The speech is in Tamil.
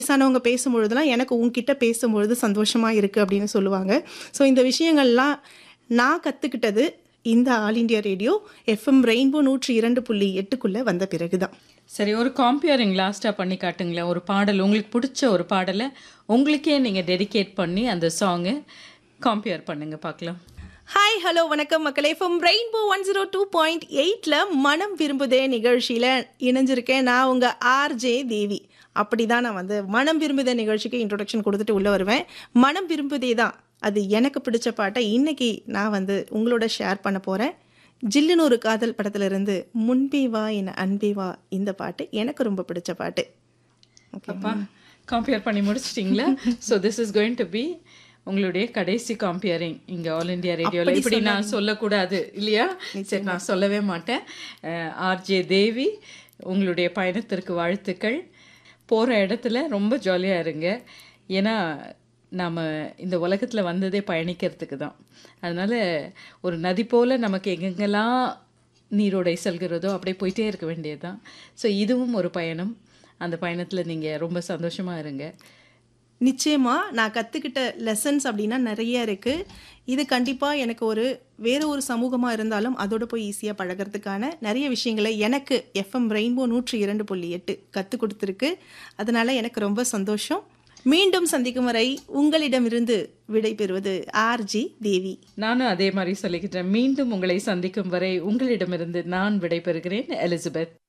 வயசானவங்க பேசும்பொழுதெல்லாம் எனக்கு உன்கிட்ட பேசும்பொழுது சந்தோஷமா இருக்கு அப்படின்னு சொல்லுவாங்க ஸோ இந்த விஷயங்கள்லாம் நான் கற்றுக்கிட்டது இந்த all India radio FM Rainbow நூற்றி இரண்டு புள்ளி எட்டுக்குள்ளே வந்த பிறகுதான் சரி ஒரு காம்பியரிங் லாஸ்ட்டாக பண்ணி காட்டுங்களேன் ஒரு பாடல் உங்களுக்கு பிடிச்ச ஒரு பாடலை உங்களுக்கே நீங்கள் டெடிகேட் பண்ணி அந்த சாங்கை காம்பியர் பண்ணுங்க பார்க்கலாம் ஹாய் ஹலோ வணக்கம் மக்களே from Rainbow one zero two point எயிட்டில் மனம் விரும்புதே நிகழ்ச்சியில் இணைஞ்சிருக்கேன் நான் உங்கள் ஆர்ஜே தேவி அப்படி தான் நான் வந்து மனம் விரும்புதே நிகழ்ச்சிக்கு இன்ட்ரொடக்ஷன் கொடுத்துட்டு உள்ளே வருவேன் மனம் விரும்புதே தான் அது எனக்கு பிடிச்ச பாட்டை இன்னைக்கு நான் வந்து உங்களோட ஷேர் பண்ண போகிறேன் ஜில்லுன்னு ஒரு காதல் படத்துல இருந்து முன்பே வா என் அன்பே வா இந்த பாட்டு எனக்கு ரொம்ப பிடிச்ச பாட்டு அப்பா காம்பியர் பண்ணி முடிச்சிட்டிங்களா so this is going to be உங்களுடைய கடைசி காம்பியரிங் இங்கே ஆல் இந்தியா ரேடியோவில் இப்படி நான் சொல்லக்கூடாது இல்லையா சரி நான் சொல்லவே மாட்டேன் ஆர்ஜே தேவி உங்களுடைய பயணத்திற்கு வாழ்த்துக்கள் போகிற இடத்துல ரொம்ப ஜாலியாக இருங்க ஏன்னா நாம் இந்த உலகத்தில் வந்ததே பயணிக்கிறதுக்கு தான் அதனால் ஒரு நதி போல் நமக்கு எங்கெங்கெல்லாம் நீரோடை செல்கிறதோ அப்படியே போயிட்டே இருக்க வேண்டியது தான் ஸோ இதுவும் ஒரு பயணம் அந்த பயணத்தில் நீங்கள் ரொம்ப சந்தோஷமாக இருங்க நிச்சயமா நான் கற்றுக்கிட்ட லெசன்ஸ் அப்படின்னா நிறைய இருக்கு இது கண்டிப்பாக எனக்கு ஒரு வேற ஒரு சமூகமாக இருந்தாலும் அதோட போய் ஈஸியாக பழகிறதுக்கான நிறைய விஷயங்களை எனக்கு எஃப்எம் ரெயின்போ நூற்றி இரண்டு புள்ளி எட்டு கற்றுக் கொடுத்துருக்கு அதனால எனக்கு ரொம்ப சந்தோஷம் மீண்டும் சந்திக்கும் வரை உங்களிடமிருந்து விடை பெறுவது ஆர்ஜி தேவி நானும் அதே மாதிரி சொல்லிக்கிட்டேன் மீண்டும் உங்களை சந்திக்கும் வரை உங்களிடமிருந்து நான் விடைபெறுகிறேன் எலிசபெத்